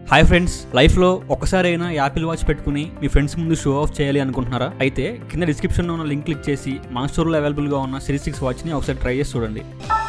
hi friends లైఫ్లో ఒకసారైనా Apple watch పెట్టుకుని మీ ఫ్రెండ్స్ ముందు షో ఆఫ్ చేయాలి అనుకుంటున్నారా అయితే కింద డిస్క్రిప్షన్లో ఉన్న లింక్ క్లిక్ చేసి మన స్టోర్లో అవైలబుల్గా ఉన్న సిరీస్ సిక్స్ వాచ్ని ఒకసారి ట్రై చేసి చూడండి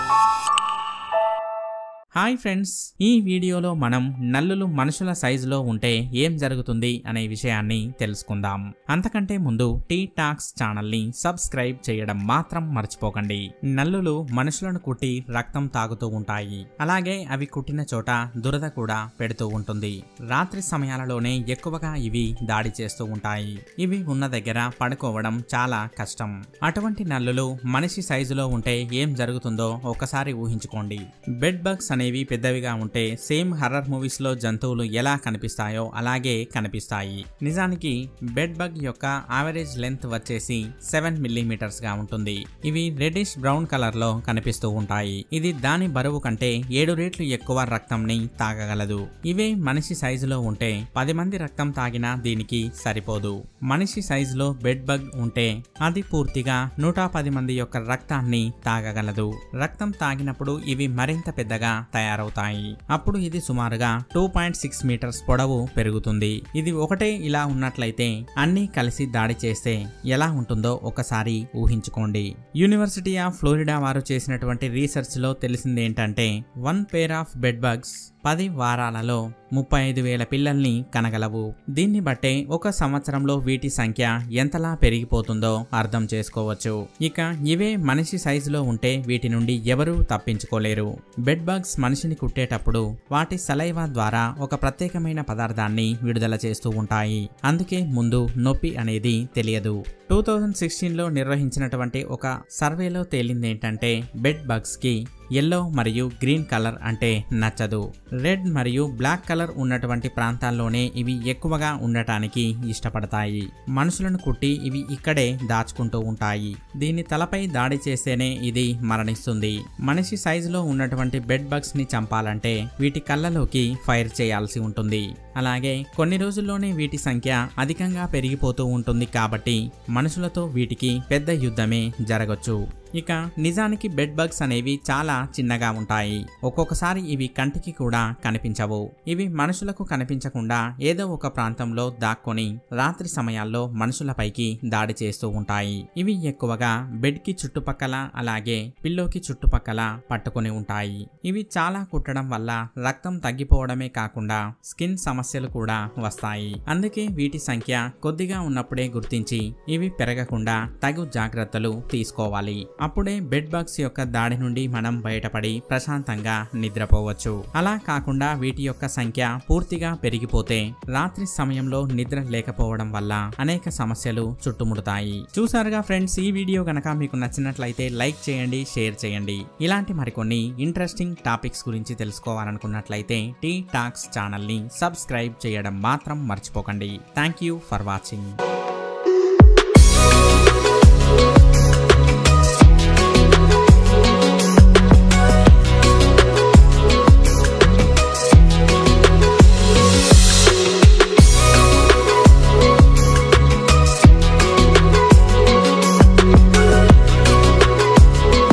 హాయ్ ఫ్రెండ్స్ ఈ వీడియోలో మనం నల్లులు మనుషుల సైజులో ఉంటే ఏం జరుగుతుంది అనే విషయాన్ని తెలుసుకుందాం అంతకంటే ముందు టీ టాక్స్ ఛానల్ని సబ్స్క్రైబ్ చేయడం మాత్రం మర్చిపోకండి నల్లులు మనుషులను కుట్టి రక్తం తాగుతూ ఉంటాయి అలాగే అవి కుట్టిన చోట దురద కూడా పెడుతూ ఉంటుంది రాత్రి సమయాలలోనే ఎక్కువగా ఇవి దాడి చేస్తూ ఉంటాయి ఇవి ఉన్న దగ్గర పడుకోవడం చాలా కష్టం అటువంటి నల్లులు మనిషి సైజులో ఉంటే ఏం జరుగుతుందో ఒకసారి ఊహించుకోండి బెడ్ బగ్స్ అనేవి పెద్దవిగా ఉంటే సేమ్ హర్రర్ మూవీస్ లో జంతువులు ఎలా కనిపిస్తాయో అలాగే కనిపిస్తాయి నిజానికి బెడ్ బగ్ యొక్క యావరేజ్ లెంత్ వచ్చేసి సెవెన్ మిల్లీమీటర్స్ గా ఉంటుంది ఇవి రెడ్డిష్ బ్రౌన్ కలర్ లో కనిపిస్తూ ఉంటాయి ఇది దాని బరువు కంటే ఏడు రెట్లు ఎక్కువ రక్తంని తాగగలదు ఇవే మనిషి సైజులో ఉంటే పది మంది రక్తం తాగినా దీనికి సరిపోదు మనిషి సైజులో బెడ్ బగ్ ఉంటే అది పూర్తిగా నూట పది మంది యొక్క రక్తాన్ని తాగగలదు రక్తం తాగినప్పుడు ఇవి మరింత పెద్దగా తయారవుతాయి అప్పుడు ఇది సుమారుగా టూ పాయింట్ సిక్స్ మీటర్స్ పొడవు పెరుగుతుంది ఇది ఒకటే ఇలా ఉన్నట్లయితే అన్నీ కలిసి దాడి చేస్తే ఎలా ఉంటుందో ఒకసారి ఊహించుకోండి యూనివర్సిటీ ఆఫ్ ఫ్లోరిడా వారు చేసినటువంటి రీసెర్చ్ లో తెలిసింది ఏంటంటే one pair of bed bugs పది వారాలలో ముప్పై ఐదు వేల పిల్లల్ని కనగలవు దీన్ని బట్టే ఒక సంవత్సరంలో వీటి సంఖ్య ఎంతలా పెరిగిపోతుందో అర్థం చేసుకోవచ్చు ఇక ఇవే మనిషి సైజులో ఉంటే వీటి నుండి ఎవరూ తప్పించుకోలేరు బెడ్ బగ్స్ మనిషిని కుట్టేటప్పుడు వాటి సలైవా ద్వారా ఒక ప్రత్యేకమైన పదార్థాన్ని విడుదల చేస్తూ ఉంటాయి అందుకే ముందు నొప్పి అనేది తెలియదు టూ థౌజండ్ సిక్స్టీన్లో నిర్వహించినటువంటి ఒక సర్వేలో తేలింది ఏంటంటే బెడ్ బగ్స్కి ఎల్లో మరియు గ్రీన్ కలర్ అంటే నచ్చదు రెడ్ మరియు బ్లాక్ కలర్ ఉన్నటువంటి ప్రాంతాల్లోనే ఇవి ఎక్కువగా ఉండటానికి ఇష్టపడతాయి మనుషులను కుట్టి ఇవి ఇక్కడే దాచుకుంటూ ఉంటాయి దీని తలపై దాడి చేస్తేనే ఇది మరణిస్తుంది మనిషి సైజులో ఉన్నటువంటి బెడ్ బగ్స్ ని చంపాలంటే వీటి కళ్ళలోకి ఫైర్ చేయాల్సి ఉంటుంది అలాగే కొన్ని రోజుల్లోనే వీటి సంఖ్య అధికంగా పెరిగిపోతూ ఉంటుంది కాబట్టి మనుషులతో వీటికి పెద్ద యుద్ధమే జరగచ్చు ఇక నిజానికి బెడ్ బగ్స్ అనేవి చాలా చిన్నగా ఉంటాయి ఒక్కొక్కసారి ఇవి కంటికి కూడా కనిపించవు ఇవి మనుషులకు కనిపించకుండా ఏదో ఒక ప్రాంతంలో దాక్కొని రాత్రి సమయాల్లో మనుషులపైకి దాడి చేస్తూ ఉంటాయి ఇవి ఎక్కువగా బెడ్ కి చుట్టుపక్కల అలాగే పిల్లోకి చుట్టుపక్కల పట్టుకొని ఉంటాయి ఇవి చాలా కుట్టడం వల్ల రక్తం తగ్గిపోవడమే కాకుండా స్కిన్ సమస్యలు కూడా వస్తాయి అందుకే వీటి సంఖ్య కొద్దిగా ఉన్నప్పుడే గుర్తించి ఇవి పెరగకుండా తగు జాగ్రత్తలు తీసుకోవాలి అప్పుడే బెడ్ బగ్స్ యొక్క దాడి నుండి మనం బయటపడి ప్రశాంతంగా నిద్రపోవచ్చు అలా కాకుండా వీటి యొక్క సంఖ్య పూర్తిగా పెరిగిపోతే రాత్రి సమయంలో నిద్ర లేకపోవడం వల్ల అనేక సమస్యలు చుట్టుముడతాయి చూసారుగా ఫ్రెండ్స్ ఈ వీడియో గనక మీకు నచ్చినట్లయితే లైక్ చేయండి షేర్ చేయండి ఇలాంటి మరికొన్ని ఇంట్రెస్టింగ్ టాపిక్స్ గురించి తెలుసుకోవాలనుకున్నట్లయితే టీ టాక్స్ ఛానల్ని సబ్స్క్రైబ్ చేయడం మాత్రం మర్చిపోకండి థ్యాంక్ యూ ఫర్ వాచింగ్